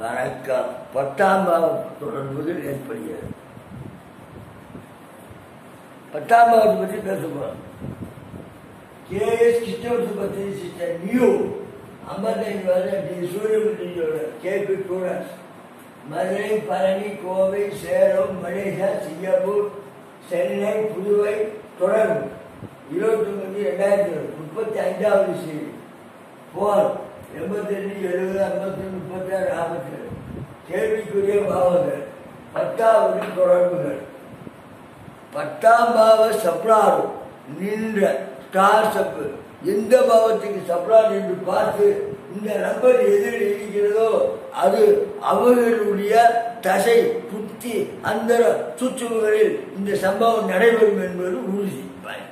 வணக்கம் பத்தாம் பாவ தொடர்புகள் ஏற்படுகிறது பத்தாம் பாவத்தை பற்றி பேச போறோம் கேஎஸ் கிருஷ்ணவர்த்தி பற்றி சிஸ்டர் நியூ ஐம்பத்தைந்து வருஷம் சூரியபுத்தியோட கேபி students Madurai Palani Kovai Salem Malaysia Singapore Chennai Puduvai தொடர்பு இருபத்தி ஒன்பது ரெண்டாயிரத்தி இருபது முப்பத்தி அஞ்சாவது செய்தி போர் எண்பத்தி ரெண்டு எழுபது ஐம்பத்தி முப்பத்தி ஆறு நாற்பத்தி ஏழு கேள்விக்குரிய பாவங்கள் பத்தாவது தொடர்புகள் பத்தாம் பாவ சப்ளாரு நின்ற ஸ்டார் சப்பு எந்த பாவத்துக்கு சப்ளார் என்று பார்த்து இந்த நம்பர் எதில் இருக்கிறதோ அது அவர்களுடைய தசை புத்தி அந்த சுற்றுகளில் இந்த சம்பவம் நடைபெறும் என்பது உறுதி பயன்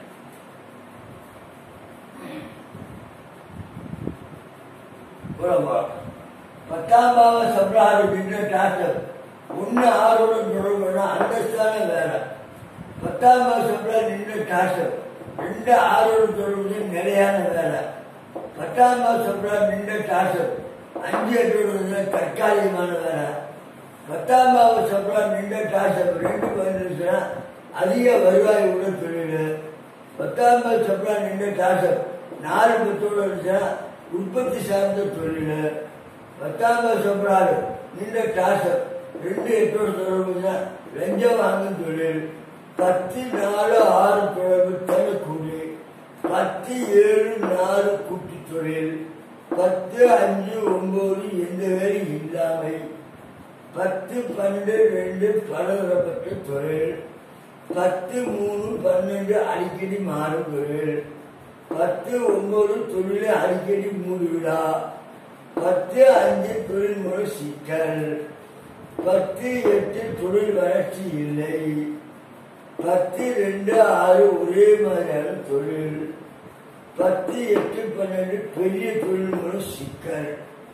புறம்பா பத்தாம் பாவ சப்ளாரு நின்ற டாக்டர் ஒன்று ஆறுடன் தொடர்புனா அந்தஸ்தான வேற பத்தாம் பாவ சப்ளார் நின்ற டாக்டர் ரெண்டு ஆறுடன் தொடர்பு நிலையான வேலை பத்தாம் பாவ சப்ளார் நின்ற டாக்டர் அஞ்சு எட்டு தற்காலிகமான வேலை பத்தாம் பாவ சப்ளார் நின்ற டாக்டர் ரெண்டு பதினஞ்சுனா அதிக வருவாய் உள்ள தொழில் பத்தாம் பாவ சப்ளார் நின்ற டாக்டர் நாலு பத்தோடு இருந்துச்சுன்னா உற்பத்தி சார்ந்த தொழில் பத்தாம் சம்பளாடு நின்ற டாசர் ரெண்டு எட்டோடு தொடர்புனா லஞ்சம் வாங்கும் தொழில் பத்து நாலு ஆறு தொடர்பு தனக்கூலி பத்து ஏழு நாலு கூட்டு தொழில் பத்து அஞ்சு ஒன்பது எந்த வேலை இல்லாமை பத்து பன்னெண்டு ரெண்டு பலதரப்பட்ட தொழில் பத்து மூணு பன்னெண்டு அடிக்கடி மாறும் தொழில் பத்து ஒன்பது தொழிலை அடிக்கடி மூடிவிடா பத்து அஞ்சு தொழில்முறை சிக்கல் பத்து எட்டு தொழில் வளர்ச்சி இல்லை பத்து ரெண்டு ஆறு ஒரே மாதிரியான தொழில் பத்து எட்டு பன்னெண்டு பெரிய தொழில்முறை சிக்கல்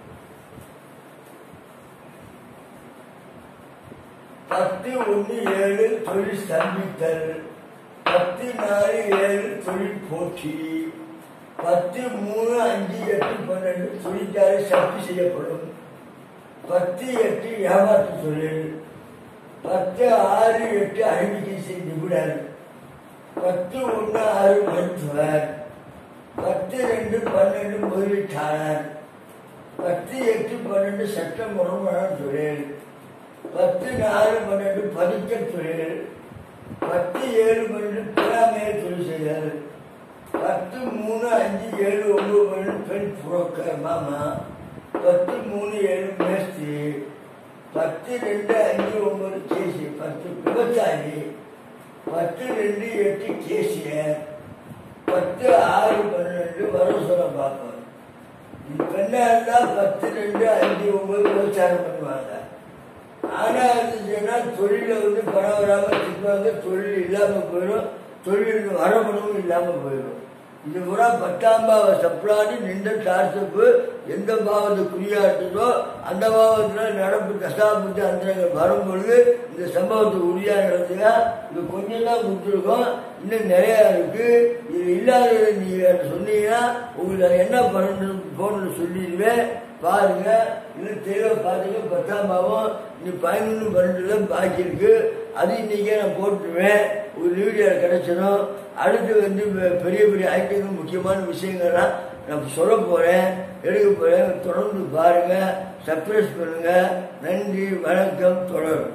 பத்து ஒன்று ஏழு தொழில் சந்தித்தல் பத்து நாலு ஏழு தொழில் போட்டி பத்து மூணு அஞ்சு எட்டு பன்னெண்டு தொழிற்சாலை சக்தி செய்யப்படும் பத்து எட்டு ஏமாற்று தொழில் பத்து ஆறு எட்டு அழிவிக்கை நிபுணர் பத்து ஒன்று ஆறு மருத்துவர் பத்து ரெண்டு பன்னெண்டு முதலீட்டாளர் பத்து எட்டு பன்னெண்டு சட்டம் முறைமான தொழில் பத்து நாலு பன்னெண்டு பதிக்க தொழில் பத்து ஏழு பன்னெண்டு பிராமைய தொழில் செய்தல் பத்து மூணு அஞ்சு ஏழு ஒன்பது பன்னெண்டு பெண் புரோக்கர் மாமா பத்து மூணு ஏழு மேஸ்திரி பத்து ரெண்டு அஞ்சு ஒன்பது கேசி பத்து விவசாயி பத்து ரெண்டு எட்டு கேசியர் பத்து ஆறு பன்னெண்டு வரசோல பார்ப்போம் பெண்ணா இருந்தா பத்து ரெண்டு அஞ்சு ஒன்பது விவசாயம் பண்ணுவாங்க ஆனா இருந்துச்சுன்னா தொழில வந்து பணம் வராம திட்டுவாங்க தொழில் இல்லாம போயிடும் தொழில் வரப்பணமும் இல்லாம போயிடும் இது பூரா பத்தாம் பாவ சப்ளாடி நின்ற டார்சப்பு எந்த பாவத்தை குறியாட்டுதோ அந்த பாவத்தில் நடப்பு தசாபுத்தி அந்தரங்கள் வரும்பொழுது இந்த சம்பவத்துக்கு உரியா நடத்துங்க இது கொஞ்சம் தான் கொடுத்துருக்கோம் இன்னும் நிறையா இருக்கு இது இல்லாததை நீங்க சொன்னீங்கன்னா உங்களுக்கு என்ன பண்ணணும் போன்னு சொல்லிடுவேன் பாருங்க இன்னும் தெளிவாக பார்த்துங்க பத்தாம் பாவம் நீ பதினொன்று பன்னெண்டுல பாக்கி இருக்கு அது இன்னைக்கே நான் போட்டுருவேன் ஒரு வீடியோ கிடைச்சிடும் அடுத்து வந்து பெரிய பெரிய ஐட்டங்கள் முக்கியமான விஷயங்கள்லாம் நான் சொல்ல போறேன் எடுக்க போறேன் தொடர்ந்து பாருங்க சப்ஸ்கிரைப் பண்ணுங்க நன்றி வணக்கம் தொடரும்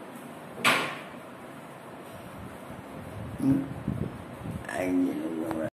அஞ்சு